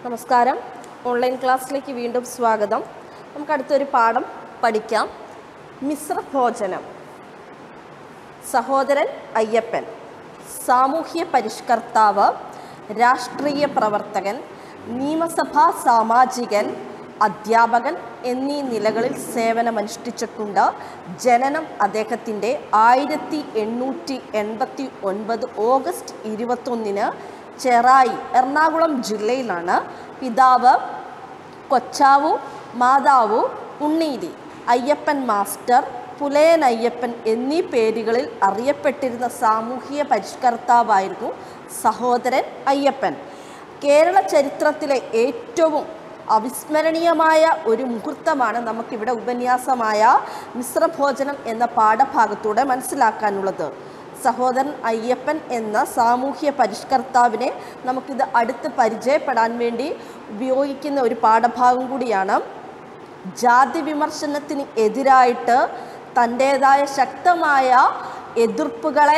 നമസ്കാരം ഓൺലൈൻ ക്ലാസ്സിലേക്ക് വീണ്ടും സ്വാഗതം നമുക്ക് അടുത്തൊരു പാഠം പഠിക്കാം മിശ്രഭോജനം സഹോദരൻ അയ്യപ്പൻ സാമൂഹ്യ പരിഷ്കർത്താവ് രാഷ്ട്രീയ പ്രവർത്തകൻ നിയമസഭാ സാമാജികൻ അധ്യാപകൻ എന്നീ നിലകളിൽ സേവനമനുഷ്ഠിച്ചിട്ടുണ്ട് ജനനം അദ്ദേഹത്തിൻ്റെ ആയിരത്തി എണ്ണൂറ്റി എൺപത്തി ഒൻപത് ഓഗസ്റ്റ് ഇരുപത്തൊന്നിന് ചെറായി എറണാകുളം ജില്ലയിലാണ് പിതാവ് കൊച്ചാവു മാതാവു ഉണ്ണീതി അയ്യപ്പൻ മാസ്റ്റർ പുലയൻ അയ്യപ്പൻ എന്നീ പേരുകളിൽ അറിയപ്പെട്ടിരുന്ന സാമൂഹിക പരിഷ്കർത്താവായിരുന്നു സഹോദരൻ അയ്യപ്പൻ കേരള ചരിത്രത്തിലെ ഏറ്റവും അവിസ്മരണീയമായ ഒരു മുഹൂർത്തമാണ് നമുക്കിവിടെ ഉപന്യാസമായ മിശ്രഭോജനം എന്ന പാഠഭാഗത്തൂടെ മനസ്സിലാക്കാനുള്ളത് സഹോദരൻ അയ്യപ്പൻ എന്ന സാമൂഹ്യ പരിഷ്കർത്താവിനെ നമുക്കിത് അടുത്ത് പരിചയപ്പെടാൻ വേണ്ടി ഉപയോഗിക്കുന്ന ഒരു പാഠഭാഗം കൂടിയാണ് ജാതി വിമർശനത്തിന് എതിരായിട്ട് തൻ്റേതായ ശക്തമായ എതിർപ്പുകളെ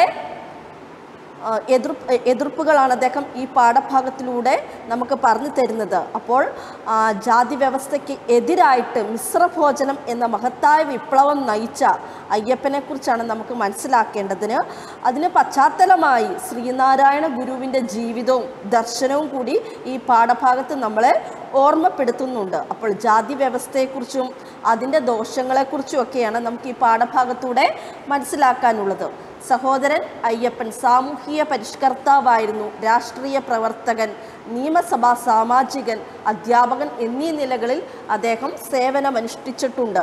ആ, എതിർ എതിർപ്പുകളാണ് അദ്ദേഹം ഈ പാഠഭാഗത്തിലൂടെ നമുക്ക് പറഞ്ഞു തരുന്നത് അപ്പോൾ ആ, ജാതി വ്യവസ്ഥയ്ക്ക് എതിരായിട്ട് മിശ്രഭോജനം എന്ന മഹത്തായ വിപ്ലവം നയിച്ച അയ്യപ്പനെക്കുറിച്ചാണ് നമുക്ക് മനസ്സിലാക്കേണ്ടതിന് അതിന് പശ്ചാത്തലമായി ശ്രീനാരായണ ഗുരുവിൻ്റെ ജീവിതവും ദർശനവും കൂടി ഈ പാഠഭാഗത്ത് നമ്മളെ ഓർമ്മപ്പെടുത്തുന്നുണ്ട് അപ്പോൾ ജാതി വ്യവസ്ഥയെക്കുറിച്ചും അതിൻ്റെ ദോഷങ്ങളെക്കുറിച്ചും ഒക്കെയാണ് നമുക്ക് ഈ പാഠഭാഗത്തൂടെ മനസ്സിലാക്കാനുള്ളത് സഹോദരൻ അയ്യപ്പൻ സാമൂഹിക പരിഷ്കർത്താവായിരുന്നു രാഷ്ട്രീയ പ്രവർത്തകൻ നിയമസഭാ സാമാജികൻ അധ്യാപകൻ എന്നീ നിലകളിൽ അദ്ദേഹം സേവനമനുഷ്ഠിച്ചിട്ടുണ്ട്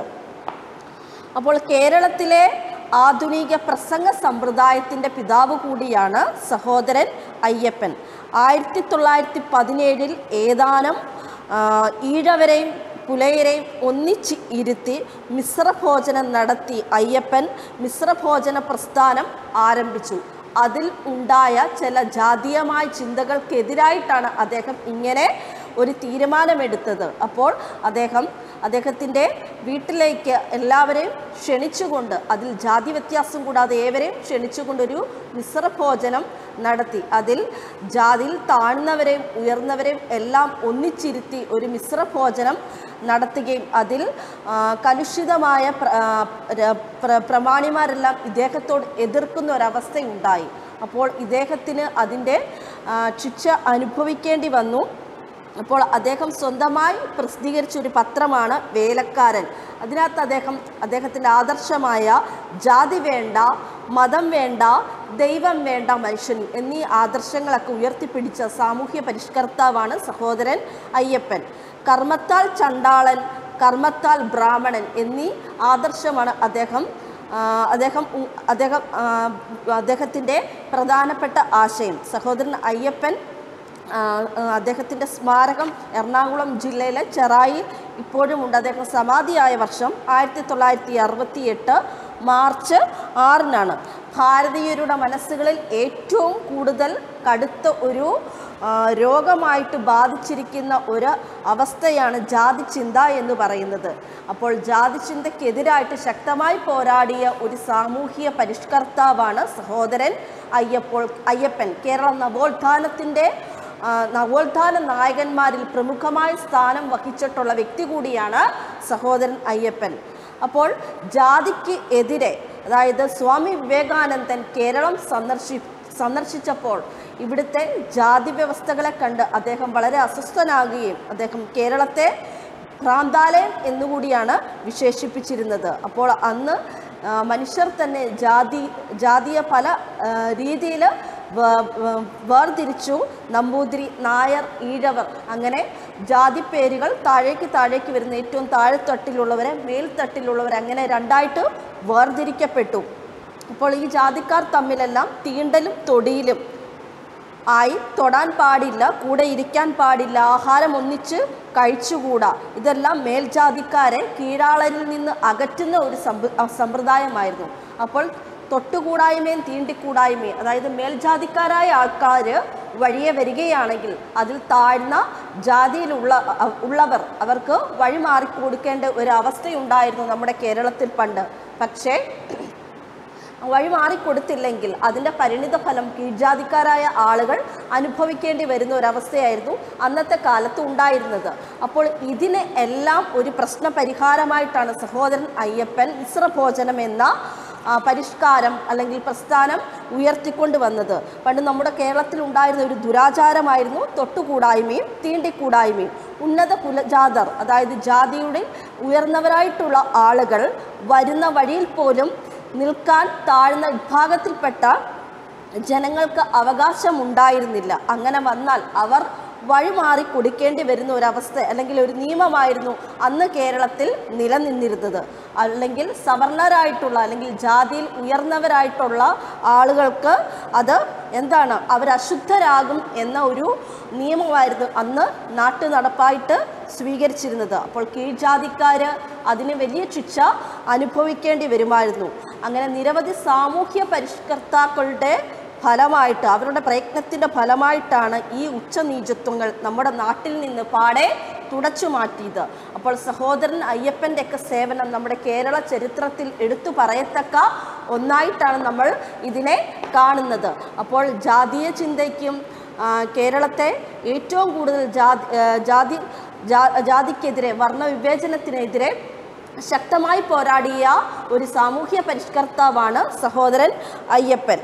അപ്പോൾ കേരളത്തിലെ ആധുനിക പ്രസംഗ സമ്പ്രദായത്തിൻ്റെ പിതാവ് കൂടിയാണ് സഹോദരൻ അയ്യപ്പൻ ആയിരത്തി തൊള്ളായിരത്തി പതിനേഴിൽ ഏതാനും ആ, ഈഴവരെയും പുലയരെയും ഒന്നിച്ച് ഇരുത്തി മിശ്രഭോജനം നടത്തി അയ്യപ്പൻ മിശ്രഭോജന പ്രസ്ഥാനം ആരംഭിച്ചു അതിൽ ഉണ്ടായ ചില ജാതീയമായ ചിന്തകൾക്കെതിരായിട്ടാണ് അദ്ദേഹം ഇങ്ങനെ ഒരു തീരുമാനമെടുത്തത് അപ്പോൾ അദ്ദേഹം അദ്ദേഹത്തിൻ്റെ വീട്ടിലേക്ക് എല്ലാവരെയും ക്ഷണിച്ചുകൊണ്ട് അതിൽ ജാതി വ്യത്യാസം കൂടാതെ ഏവരെയും ക്ഷണിച്ചുകൊണ്ടൊരു മിശ്രഭോജനം നടത്തി അതിൽ ജാതിയിൽ താഴ്ന്നവരെയും ഉയർന്നവരെയും എല്ലാം ഒന്നിച്ചിരുത്തി ഒരു മിശ്രഭോജനം നടത്തുകയും അതിൽ ആ, കലുഷിതമായ പ്ര- ആ, ര- പ്ര- പ്രമാണിമാരെല്ലാം ഇദ്ദേഹത്തോട് എതിർക്കുന്ന ഒരവസ്ഥയുണ്ടായി അപ്പോൾ ഇദ്ദേഹത്തിന് അതിൻ്റെ ആ, ശിക്ഷ അനുഭവിക്കേണ്ടി വന്നു അപ്പോൾ അദ്ദേഹം സ്വന്തമായി പ്രസിദ്ധീകരിച്ച ഒരു പത്രമാണ് വേലക്കാരൻ അതിനകത്ത് അദ്ദേഹം അദ്ദേഹത്തിൻ്റെ ആദർശമായ ജാതി വേണ്ട മതം വേണ്ട ദൈവം വേണ്ട മനുഷ്യൻ എന്നീ ആദർശങ്ങളൊക്കെ ഉയർത്തിപ്പിടിച്ച സാമൂഹ്യ പരിഷ്കർത്താവാണ് സഹോദരൻ അയ്യപ്പൻ കർമ്മത്താൽ ചണ്ടാളൻ കർമ്മത്താൽ ബ്രാഹ്മണൻ എന്നീ ആദർശമാണ് അദ്ദേഹം ആ, അദ്ദേഹം ഉ- അദ്ദേഹം ആ, അദ്ദേഹത്തിൻ്റെ പ്രധാനപ്പെട്ട ആശയം സഹോദരൻ അയ്യപ്പൻ ആ, ആ, അദ്ദേഹത്തിൻ്റെ സ്മാരകം എറണാകുളം ജില്ലയിലെ ചെറായിൽ ഇപ്പോഴും ഉണ്ട് അദ്ദേഹം സമാധിയായ വർഷം ആയിരത്തി തൊള്ളായിരത്തി അറുപത്തി എട്ട് മാർച്ച് ആറിനാണ് ഭാരതീയരുടെ മനസ്സുകളിൽ ഏറ്റവും കൂടുതൽ കടുത്ത ഒരു ആ, രോഗമായിട്ട് ബാധിച്ചിരിക്കുന്ന ഒരു അവസ്ഥയാണ് ജാതി ചിന്ത എന്ന് പറയുന്നത് അപ്പോൾ ജാതി ചിന്തയ്ക്കെതിരായിട്ട് ശക്തമായി പോരാടിയ ഒരു സാമൂഹിക പരിഷ്കർത്താവാണ് സഹോദരൻ അയ്യപ്പോൾ അയ്യപ്പൻ കേരള നവോത്ഥാനത്തിൻ്റെ ആ, നവോത്ഥാന നായകന്മാരിൽ പ്രമുഖമായ സ്ഥാനം വഹിച്ചിട്ടുള്ള വ്യക്തി കൂടിയാണ് സഹോദരൻ അയ്യപ്പൻ അപ്പോൾ ജാതിക്ക് എതിരെ അതായത് സ്വാമി വിവേകാനന്ദൻ കേരളം സന്ദർശി സന്ദർശിച്ചപ്പോൾ ഇവിടുത്തെ ജാതി വ്യവസ്ഥകളെ കണ്ട് അദ്ദേഹം വളരെ അസ്വസ്ഥനാകുകയും അദ്ദേഹം കേരളത്തെ ഭ്രാന്താലയം എന്നുകൂടിയാണ് വിശേഷിപ്പിച്ചിരുന്നത് അപ്പോൾ അന്ന് ആ, മനുഷ്യർ തന്നെ ജാതി ജാതീയ പല രീതിയിൽ വേർതിരിച്ചു നമ്പൂതിരി നായർ ഈഴവർ അങ്ങനെ ജാതി പേരുകൾ താഴേക്ക് താഴേക്ക് വരുന്ന ഏറ്റവും താഴെത്തട്ടിലുള്ളവരെ മേൽത്തട്ടിലുള്ളവരെ അങ്ങനെ രണ്ടായിട്ട് വേർതിരിക്കപ്പെട്ടു അപ്പോൾ ഈ ജാതിക്കാർ തമ്മിലെല്ലാം തീണ്ടലും തൊടിയിലും ആയി തൊടാൻ പാടില്ല കൂടെ ഇരിക്കാൻ പാടില്ല ആഹാരം ഒന്നിച്ച് കഴിച്ചുകൂടാ ഇതെല്ലാം മേൽജാതിക്കാരെ കീഴാളരിൽ നിന്ന് അകറ്റുന്ന ഒരു സമ്പ്ര- അഹ് സമ്പ്രദായമായിരുന്നു അപ്പോൾ തൊട്ടുകൂടായ്മയും തീണ്ടിക്കൂടായ്മയും അതായത് മേൽജാതിക്കാരായ ആൾക്കാർ വഴിയെ വരികയാണെങ്കിൽ അതിൽ താഴ്ന്ന ജാതിയിലുള്ള അ- ഉള്ളവർ അവർക്ക് വഴി മാറിക്കൊടുക്കേണ്ട ഒരു അവസ്ഥയുണ്ടായിരുന്നു നമ്മുടെ കേരളത്തിൽ പണ്ട് പക്ഷേ വഴി മാറിക്കൊടുത്തില്ലെങ്കിൽ അതിൻ്റെ പരിണിത ഫലം കീഴ്ജാതിക്കാരായ ആളുകൾ അനുഭവിക്കേണ്ടി വരുന്ന ഒരവസ്ഥയായിരുന്നു അന്നത്തെ കാലത്ത് ഉണ്ടായിരുന്നത് അപ്പോൾ ഇതിന് എല്ലാം ഒരു പ്രശ്ന പരിഹാരമായിട്ടാണ് സഹോദരൻ അയ്യപ്പൻ മിശ്രഭോജനം എന്ന ആ, പരിഷ്കാരം അല്ലെങ്കിൽ പ്രസ്ഥാനം ഉയർത്തിക്കൊണ്ട് വന്നത് പണ്ട് നമ്മുടെ കേരളത്തിൽ ഉണ്ടായിരുന്ന ഒരു ദുരാചാരമായിരുന്നു തൊട്ടുകൂടായ്മയും തീണ്ടിക്കൂടായ്മയും ഉന്നത കുലജാതർ അതായത് ജാതിയുടെ ഉയർന്നവരായിട്ടുള്ള ആളുകൾ വരുന്ന വഴിയിൽ പോലും നിൽക്കാൻ താഴ്ന്ന വിഭാഗത്തിൽപ്പെട്ട ജനങ്ങൾക്ക് അവകാശമുണ്ടായിരുന്നില്ല അങ്ങനെ വന്നാൽ അവർ വഴിമാറി കൊടുക്കേണ്ടി വരുന്ന ഒരവസ്ഥ അല്ലെങ്കിൽ ഒരു നിയമമായിരുന്നു അന്ന് കേരളത്തിൽ നിലനിന്നിരുന്നത് അല്ലെങ്കിൽ സവർണരായിട്ടുള്ള അല്ലെങ്കിൽ ജാതിയിൽ ഉയർന്നവരായിട്ടുള്ള ആളുകൾക്ക് അത് എന്താണ് അവർ അശുദ്ധരാകും എന്ന ഒരു നിയമമായിരുന്നു അന്ന് നാട്ടു നടപ്പായിട്ട് സ്വീകരിച്ചിരുന്നത് അപ്പോൾ കീഴ്ജാതിക്കാർ അതിന് വലിയ ശിക്ഷ അനുഭവിക്കേണ്ടി വരുമായിരുന്നു അങ്ങനെ നിരവധി സാമൂഹ്യ പരിഷ്കർത്താക്കളുടെ ഫലമായിട്ട് അവരുടെ പ്രയത്നത്തിൻ്റെ ഫലമായിട്ടാണ് ഈ ഉച്ചനീചത്വങ്ങൾ നമ്മുടെ നാട്ടിൽ നിന്ന് പാടെ തുടച്ചു മാറ്റിയത് അപ്പോൾ സഹോദരൻ അയ്യപ്പൻ്റെ ഒക്കെ സേവനം നമ്മുടെ കേരള ചരിത്രത്തിൽ എടുത്തു പറയത്തക്ക ഒന്നായിട്ടാണ് നമ്മൾ ഇതിനെ കാണുന്നത് അപ്പോൾ ജാതീയ ചിന്തയ്ക്കും ആ, കേരളത്തെ ഏറ്റവും കൂടുതൽ ജാതി ആ, ജാതി ജാ- ജാതിക്കെതിരെ വർണ്ണവിവേചനത്തിനെതിരെ ശക്തമായി പോരാടിയ ഒരു സാമൂഹ്യ പരിഷ്കർത്താവാണ് സഹോദരൻ അയ്യപ്പൻ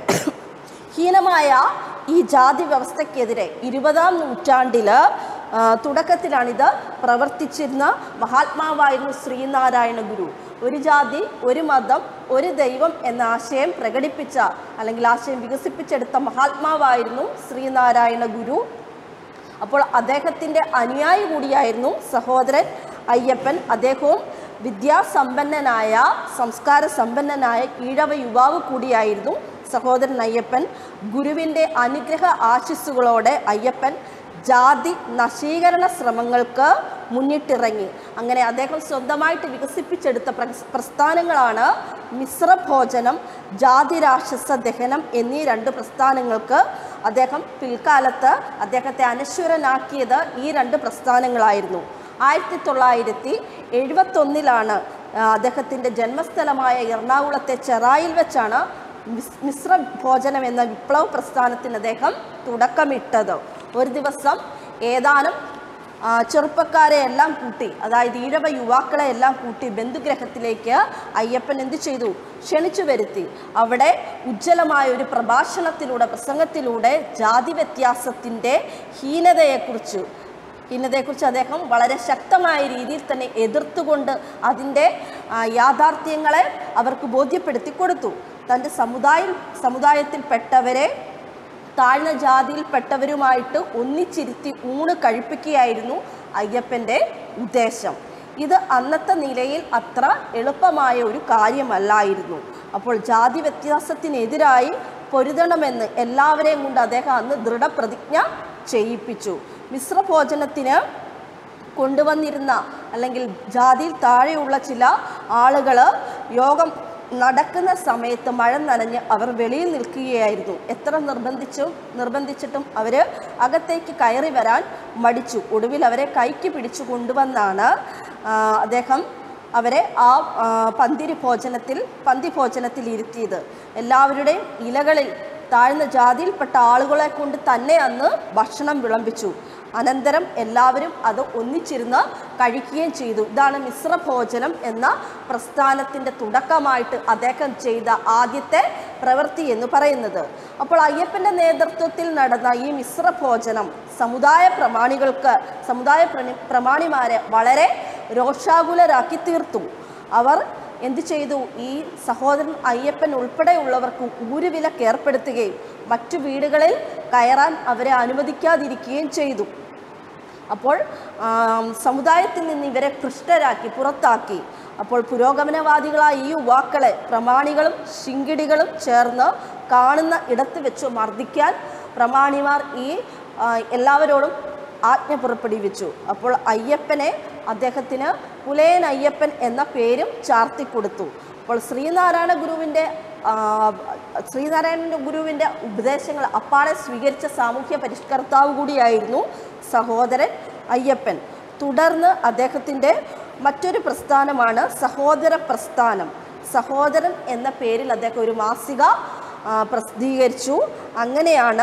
ഹീനമായ ഈ ജാതി വ്യവസ്ഥയ്ക്കെതിരെ ഇരുപതാം നൂറ്റാണ്ടിൽ തുടക്കത്തിലാണിത് പ്രവർത്തിച്ചിരുന്ന മഹാത്മാവായിരുന്നു ശ്രീനാരായണ ഗുരു ഒരു ജാതി ഒരു മതം ഒരു ദൈവം എന്ന ആശയം പ്രകടിപ്പിച്ച അല്ലെങ്കിൽ ആശയം വികസിപ്പിച്ചെടുത്ത മഹാത്മാവായിരുന്നു ശ്രീനാരായണ ഗുരു അപ്പോൾ അദ്ദേഹത്തിൻ്റെ അനുയായി കൂടിയായിരുന്നു സഹോദരൻ അയ്യപ്പൻ അദ്ദേഹവും വിദ്യാസമ്പന്നനായ സംസ്കാര സമ്പന്നനായ ഈഴവ യുവാവ് കൂടിയായിരുന്നു സഹോദരൻ അയ്യപ്പൻ ഗുരുവിൻ്റെ അനുഗ്രഹ ആശിസ്സുകളോടെ അയ്യപ്പൻ ജാതി നശീകരണ ശ്രമങ്ങൾക്ക് മുന്നിട്ടിറങ്ങി അങ്ങനെ അദ്ദേഹം സ്വന്തമായിട്ട് വികസിപ്പിച്ചെടുത്ത പ്രസ്- പ്രസ്ഥാനങ്ങളാണ് മിശ്രഭോജനം ജാതിരാക്ഷസ ദഹനം എന്നീ രണ്ട് പ്രസ്ഥാനങ്ങൾക്ക് അദ്ദേഹം പിൽക്കാലത്ത് അദ്ദേഹത്തെ അനശ്വരനാക്കിയത് ഈ രണ്ട് പ്രസ്ഥാനങ്ങളായിരുന്നു ആയിരത്തി തൊള്ളായിരത്തി എഴുപത്തൊന്നിലാണ് അദ്ദേഹത്തിൻ്റെ ജന്മസ്ഥലമായ എറണാകുളത്തെ ചെറായിൽ വെച്ചാണ് മിസ് മിശ്ര ഭോജനം എന്ന വിപ്ലവ പ്രസ്ഥാനത്തിന് അദ്ദേഹം തുടക്കമിട്ടത് ഒരു ദിവസം ഏതാനും ആ, ചെറുപ്പക്കാരെ എല്ലാം കൂട്ടി അതായത് ഈഴവ യുവാക്കളെ എല്ലാം കൂട്ടി ബന്ധുഗ്രഹത്തിലേക്ക് അയ്യപ്പൻ എന്ത് ചെയ്തു ക്ഷണിച്ചു വരുത്തി അവിടെ ഉജ്ജ്വലമായ ഒരു പ്രഭാഷണത്തിലൂടെ പ്രസംഗത്തിലൂടെ ജാതി വ്യത്യാസത്തിൻ്റെ ഹീനതയെക്കുറിച്ച് ഹീനതയെക്കുറിച്ച് അദ്ദേഹം വളരെ ശക്തമായ രീതിയിൽ തന്നെ എതിർത്തുകൊണ്ട് അതിൻ്റെ ആ, യാഥാർത്ഥ്യങ്ങളെ അവർക്ക് ബോധ്യപ്പെടുത്തി കൊടുത്തു തൻ്റെ സമുദായ സമുദായത്തിൽപ്പെട്ടവരെ താഴ്ന്ന ജാതിയിൽപ്പെട്ടവരുമായിട്ട് ഒന്നിച്ചിരുത്തി ഊണ് കഴിപ്പിക്കുകയായിരുന്നു അയ്യപ്പൻ്റെ ഉദ്ദേശം ഇത് അന്നത്തെ നിലയിൽ അത്ര എളുപ്പമായ ഒരു കാര്യമല്ലായിരുന്നു അപ്പോൾ ജാതി വ്യത്യാസത്തിനെതിരായി പൊരുതണമെന്ന് എല്ലാവരെയും കൊണ്ട് അദ്ദേഹം അന്ന് ദൃഢപ്രതിജ്ഞ ചെയ്യിപ്പിച്ചു മിശ്രഭോജനത്തിന് കൊണ്ടുവന്നിരുന്ന അല്ലെങ്കിൽ ജാതിയിൽ താഴെയുള്ള ചില ആളുകൾ യോഗം നടക്കുന്ന സമയത്ത് മഴ നനഞ്ഞ് അവർ വെളിയിൽ നിൽക്കുകയായിരുന്നു എത്ര നിർബന്ധിച്ചും നിർബന്ധിച്ചിട്ടും അവർ അകത്തേക്ക് കയറി വരാൻ മടിച്ചു ഒടുവിൽ അവരെ കൈക്ക് പിടിച്ചു കൊണ്ടുവന്നാണ് ആ, അദ്ദേഹം അവരെ ആ ആ, പന്തിരി ഭോജനത്തിൽ പന്തി ഭോജനത്തിൽ ഇരുത്തിയത് എല്ലാവരുടെയും ഇലകളിൽ താഴ്ന്ന ജാതിയിൽപ്പെട്ട ആളുകളെ കൊണ്ട് തന്നെ അന്ന് ഭക്ഷണം വിളമ്പിച്ചു അനന്തരം എല്ലാവരും അത് ഒന്നിച്ചിരുന്ന് കഴിക്കുകയും ചെയ്തു ഇതാണ് മിശ്രഭോജനം എന്ന പ്രസ്ഥാനത്തിൻ്റെ തുടക്കമായിട്ട് അദ്ദേഹം ചെയ്ത ആദ്യത്തെ പ്രവൃത്തി എന്ന് പറയുന്നത് അപ്പോൾ അയ്യപ്പൻ്റെ നേതൃത്വത്തിൽ നടന്ന ഈ മിശ്രഭോജനം സമുദായ പ്രമാണികൾക്ക് സമുദായ പ്രണി പ്രമാണിമാരെ വളരെ രോഷാകുലരാക്കി തീർത്തു അവർ എന്ത് ചെയ്തു ഈ സഹോദരൻ അയ്യപ്പൻ ഉൾപ്പെടെയുള്ളവർക്ക് ഊരുവിലക്ക് ഏർപ്പെടുത്തുകയും മറ്റു വീടുകളിൽ കയറാൻ അവരെ അനുവദിക്കാതിരിക്കുകയും ചെയ്തു അപ്പോൾ ആം, സമുദായത്തിൽ നിന്ന് ഇവരെ ഭ്രഷ്ടരാക്കി പുറത്താക്കി അപ്പോൾ പുരോഗമനവാദികളായ ഈ യുവാക്കളെ പ്രമാണികളും ശിങ്കിടികളും ചേർന്ന് കാണുന്ന ഇടത്ത് വെച്ച് മർദ്ദിക്കാൻ പ്രമാണിമാർ ഈ ആ, എല്ലാവരോടും ആജ്ഞ പുറപ്പെടുവിച്ചു അപ്പോൾ അയ്യപ്പനെ അദ്ദേഹത്തിന് പുലയൻ അയ്യപ്പൻ എന്ന പേരും ചാർത്തിക്കൊടുത്തു അപ്പോൾ ശ്രീനാരായണ ഗുരുവിൻ്റെ ആ, ശ്രീനാരായണ ഗുരുവിൻ്റെ ഉപദേശങ്ങൾ അപ്പാടെ സ്വീകരിച്ച സാമൂഹ്യ പരിഷ്കർത്താവ് കൂടിയായിരുന്നു സഹോദരൻ അയ്യപ്പൻ തുടർന്ന് അദ്ദേഹത്തിൻ്റെ മറ്റൊരു പ്രസ്ഥാനമാണ് സഹോദര പ്രസ്ഥാനം സഹോദരൻ എന്ന പേരിൽ അദ്ദേഹം ഒരു മാസിക ആ, പ്രസിദ്ധീകരിച്ചു അങ്ങനെയാണ്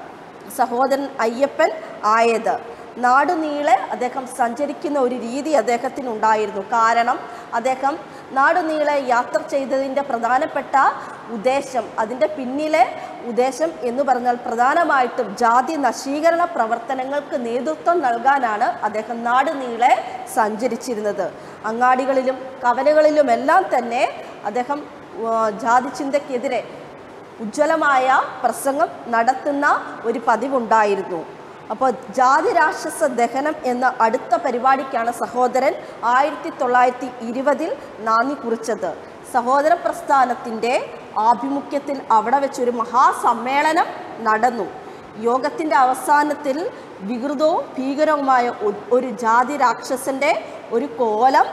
സഹോദരൻ അയ്യപ്പൻ ആയത് നാടുനീളെ അദ്ദേഹം സഞ്ചരിക്കുന്ന ഒരു രീതി അദ്ദേഹത്തിനുണ്ടായിരുന്നു കാരണം അദ്ദേഹം നാടുനീളെ യാത്ര ചെയ്തതിൻ്റെ പ്രധാനപ്പെട്ട ഉദ്ദേശം അതിൻ്റെ പിന്നിലെ ഉദ്ദേശം എന്ന് പറഞ്ഞാൽ പ്രധാനമായിട്ടും ജാതി നശീകരണ പ്രവർത്തനങ്ങൾക്ക് നേതൃത്വം നൽകാനാണ് അദ്ദേഹം നാടുനീളെ സഞ്ചരിച്ചിരുന്നത് അങ്ങാടികളിലും കവലകളിലുമെല്ലാം തന്നെ അദ്ദേഹം ആ, ജാതി ചിന്തയ്ക്കെതിരെ ഉജ്ജ്വലമായ പ്രസംഗം നടത്തുന്ന ഒരു പതിവുണ്ടായിരുന്നു അപ്പോൾ ജാതി രാക്ഷസ ദഹനം എന്ന അടുത്ത പരിപാടിക്കാണ് സഹോദരൻ ആയിരത്തി തൊള്ളായിരത്തി ഇരുപതിൽ നാന്ദി കുറിച്ചത് സഹോദര പ്രസ്ഥാനത്തിൻ്റെ ആഭിമുഖ്യത്തിൽ അവിടെ വെച്ചൊരു മഹാസമ്മേളനം നടന്നു യോഗത്തിൻ്റെ അവസാനത്തിൽ വികൃതവും ഭീകരവുമായ ഒ- ഒരു ജാതി രാക്ഷസൻ്റെ ഒരു കോലം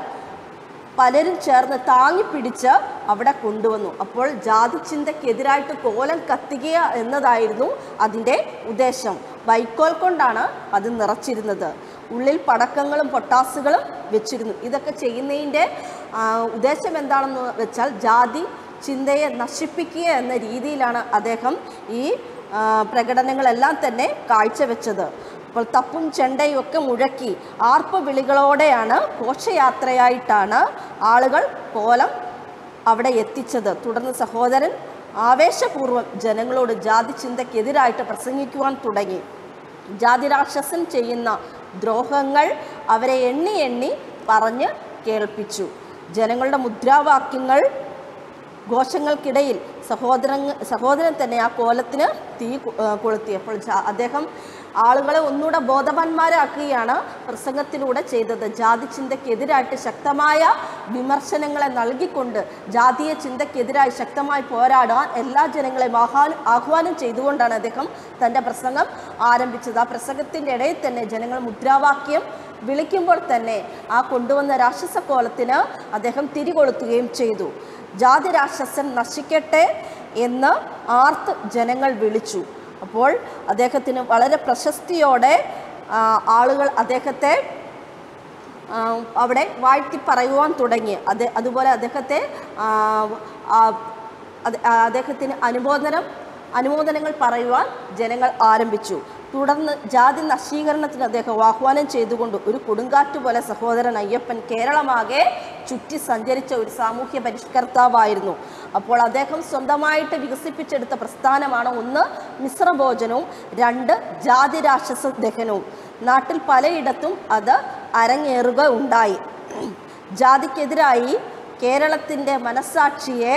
പലരും ചേർന്ന് താങ്ങിപ്പിടിച്ച് അവിടെ കൊണ്ടുവന്നു അപ്പോൾ ജാതി ചിന്തയ്ക്കെതിരായിട്ട് കോലം കത്തിക്കുക എന്നതായിരുന്നു അതിൻ്റെ ഉദ്ദേശം വൈക്കോൽ കൊണ്ടാണ് അത് നിറച്ചിരുന്നത് ഉള്ളിൽ പടക്കങ്ങളും പൊട്ടാസുകളും വെച്ചിരുന്നു ഇതൊക്കെ ചെയ്യുന്നതിൻ്റെ ആ, ഉദ്ദേശം എന്താണെന്ന് വെച്ചാൽ ജാതി ചിന്തയെ നശിപ്പിക്കുക എന്ന രീതിയിലാണ് അദ്ദേഹം ഈ ആ, പ്രകടനങ്ങളെല്ലാം തന്നെ കാഴ്ചവെച്ചത് അപ്പോൾ തപ്പും ചെണ്ടയും ഒക്കെ മുഴക്കി ആർപ്പ് വിളികളോടെയാണ് ഘോഷയാത്രയായിട്ടാണ് ആളുകൾ കോലം അവിടെ എത്തിച്ചത് തുടർന്ന് സഹോദരൻ ആവേശപൂർവ്വം ജനങ്ങളോട് ജാതി ചിന്തയ്ക്കെതിരായിട്ട് പ്രസംഗിക്കുവാൻ തുടങ്ങി ജാതി രാക്ഷസൻ ചെയ്യുന്ന ദ്രോഹങ്ങൾ അവരെ എണ്ണി എണ്ണി പറഞ്ഞ് കേൾപ്പിച്ചു ജനങ്ങളുടെ മുദ്രാവാക്യങ്ങൾ ഘോഷങ്ങൾക്കിടയിൽ സഹോദരൻ സഹോദരൻ തന്നെ ആ കോലത്തിന് തീ കൊ- ആ, കൊളുത്തി അപ്പോൾ ജാ- അദ്ദേഹം ആളുകളെ ഒന്നുകൂടെ ബോധവാന്മാരാക്കുകയാണ് പ്രസംഗത്തിലൂടെ ചെയ്തത് ജാതി ചിന്തയ്ക്കെതിരായിട്ട് ശക്തമായ വിമർശനങ്ങളെ നൽകിക്കൊണ്ട് ജാതീയ ചിന്തയ്ക്കെതിരായി ശക്തമായി പോരാടാൻ എല്ലാ ജനങ്ങളെയും ആഹ്വാനം ആഹ്വാനം ചെയ്തുകൊണ്ടാണ് അദ്ദേഹം തൻ്റെ പ്രസംഗം ആരംഭിച്ചത് ആ പ്രസംഗത്തിൻ്റെ ഇടയിൽ തന്നെ ജനങ്ങൾ മുദ്രാവാക്യം വിളിക്കുമ്പോൾ തന്നെ ആ കൊണ്ടുവന്ന രാക്ഷസക്കോലത്തിന് അദ്ദേഹം തിരികൊളുത്തുകയും ചെയ്തു ജാതി രാക്ഷസൻ നശിക്കട്ടെ എന്ന് ആർത്ത് ജനങ്ങൾ വിളിച്ചു അപ്പോൾ അദ്ദേഹത്തിന് വളരെ പ്രശസ്തിയോടെ ആ, ആളുകൾ അദ്ദേഹത്തെ ആ, അവിടെ വാഴ്ത്തി പറയുവാൻ തുടങ്ങി അത് അതുപോലെ അദ്ദേഹത്തെ ആ, ആ, അത് ആ, അദ്ദേഹത്തിന് അനുമോദനം അനുമോദനങ്ങൾ പറയുവാൻ ജനങ്ങൾ ആരംഭിച്ചു തുടർന്ന് ജാതി നശീകരണത്തിന് അദ്ദേഹം ആഹ്വാനം ചെയ്തുകൊണ്ട് ഒരു കൊടുങ്കാറ്റ് പോലെ സഹോദരൻ അയ്യപ്പൻ കേരളമാകെ ചുറ്റി സഞ്ചരിച്ച ഒരു സാമൂഹ്യ പരിഷ്കർത്താവായിരുന്നു അപ്പോൾ അദ്ദേഹം സ്വന്തമായിട്ട് വികസിപ്പിച്ചെടുത്ത പ്രസ്ഥാനമാണ് ഒന്ന് മിശ്രഭോജനവും രണ്ട് ജാതി രാക്ഷസ ദഹനവും നാട്ടിൽ പലയിടത്തും അത് അരങ്ങേറുക ഉണ്ടായി ജാതിക്കെതിരായി കേരളത്തിൻ്റെ മനസ്സാക്ഷിയെ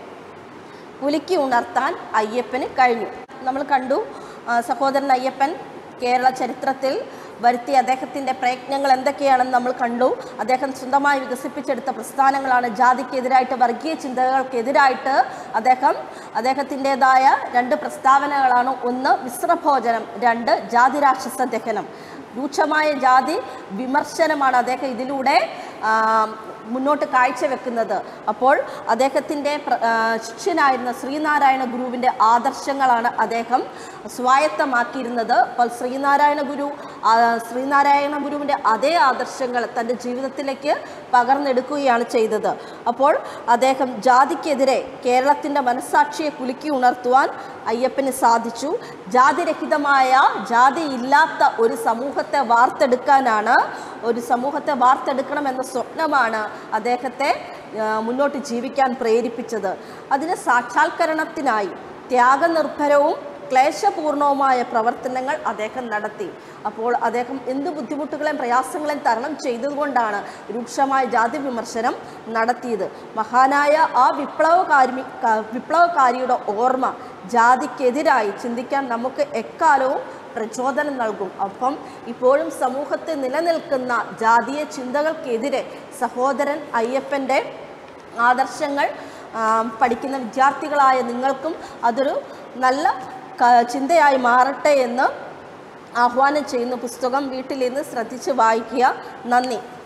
കുലുക്കി ഉണർത്താൻ അയ്യപ്പന് കഴിഞ്ഞു നമ്മൾ കണ്ടു ആ, സഹോദരൻ അയ്യപ്പൻ കേരള ചരിത്രത്തിൽ വരുത്തിയ അദ്ദേഹത്തിൻ്റെ പ്രയത്നങ്ങൾ എന്തൊക്കെയാണെന്ന് നമ്മൾ കണ്ടു അദ്ദേഹം സ്വന്തമായി വികസിപ്പിച്ചെടുത്ത പ്രസ്ഥാനങ്ങളാണ് ജാതിക്കെതിരായിട്ട് വർഗീയ ചിന്തകൾക്കെതിരായിട്ട് അദ്ദേഹം അദ്ദേഹത്തിൻ്റെതായ രണ്ട് പ്രസ്താവനകളാണ് ഒന്ന് മിശ്രഭോജനം രണ്ട് ജാതി രാക്ഷസ ദഹനം രൂക്ഷമായ ജാതി വിമർശനമാണ് അദ്ദേഹം ഇതിലൂടെ ആ, മുന്നോട്ട് കാഴ്ചവെക്കുന്നത് അപ്പോൾ അദ്ദേഹത്തിൻ്റെ പ്ര- ആ, ശിഷ്യനായിരുന്ന ശ്രീനാരായണ ഗുരുവിൻ്റെ ആദർശങ്ങളാണ് അദ്ദേഹം സ്വായത്തമാക്കിയിരുന്നത് അപ്പോൾ ശ്രീനാരായണ ഗുരു ആ, ശ്രീനാരായണ ഗുരുവിൻ്റെ അതേ ആദർശങ്ങൾ തൻ്റെ ജീവിതത്തിലേക്ക് പകർന്നെടുക്കുകയാണ് ചെയ്തത് അപ്പോൾ അദ്ദേഹം ജാതിക്കെതിരെ കേരളത്തിൻ്റെ മനസ്സാക്ഷിയെ കുലുക്കി ഉണർത്തുവാൻ അയ്യപ്പന് സാധിച്ചു ജാതിരഹിതമായ ജാതിയില്ലാത്ത ഒരു സമൂഹത്തെ വാർത്തെടുക്കാനാണ് ഒരു സമൂഹത്തെ വാർത്തെടുക്കണമെന്ന സ്വപ്നമാണ് അദ്ദേഹത്തെ ആ, മുന്നോട്ട് ജീവിക്കാൻ പ്രേരിപ്പിച്ചത് അതിന് സാക്ഷാത്കരണത്തിനായി ത്യാഗനിർഭരവും ക്ലേശപൂർണവുമായ പ്രവർത്തനങ്ങൾ അദ്ദേഹം നടത്തി അപ്പോൾ അദ്ദേഹം എന്ത് ബുദ്ധിമുട്ടുകളെയും പ്രയാസങ്ങളെയും തരണം ചെയ്തുകൊണ്ടാണ് രൂക്ഷമായ ജാതി വിമർശനം നടത്തിയത് മഹാനായ ആ വിപ്ലവകാരി ക- വിപ്ലവകാരിയുടെ ഓർമ്മ ജാതിക്കെതിരായി ചിന്തിക്കാൻ നമുക്ക് എക്കാലവും പ്രചോദനം നൽകും അപ്പം ഇപ്പോഴും സമൂഹത്തിൽ നിലനിൽക്കുന്ന ജാതീയ ചിന്തകൾക്കെതിരെ സഹോദരൻ അയ്യപ്പൻ്റെ ആദർശങ്ങൾ ആ, പഠിക്കുന്ന വിദ്യാർത്ഥികളായ നിങ്ങൾക്കും അതൊരു നല്ല ക- ചിന്തയായി മാറട്ടെ എന്ന് ആഹ്വാനം ചെയ്യുന്നു പുസ്തകം വീട്ടിലിരുന്ന് ശ്രദ്ധിച്ച് വായിക്കുക നന്ദി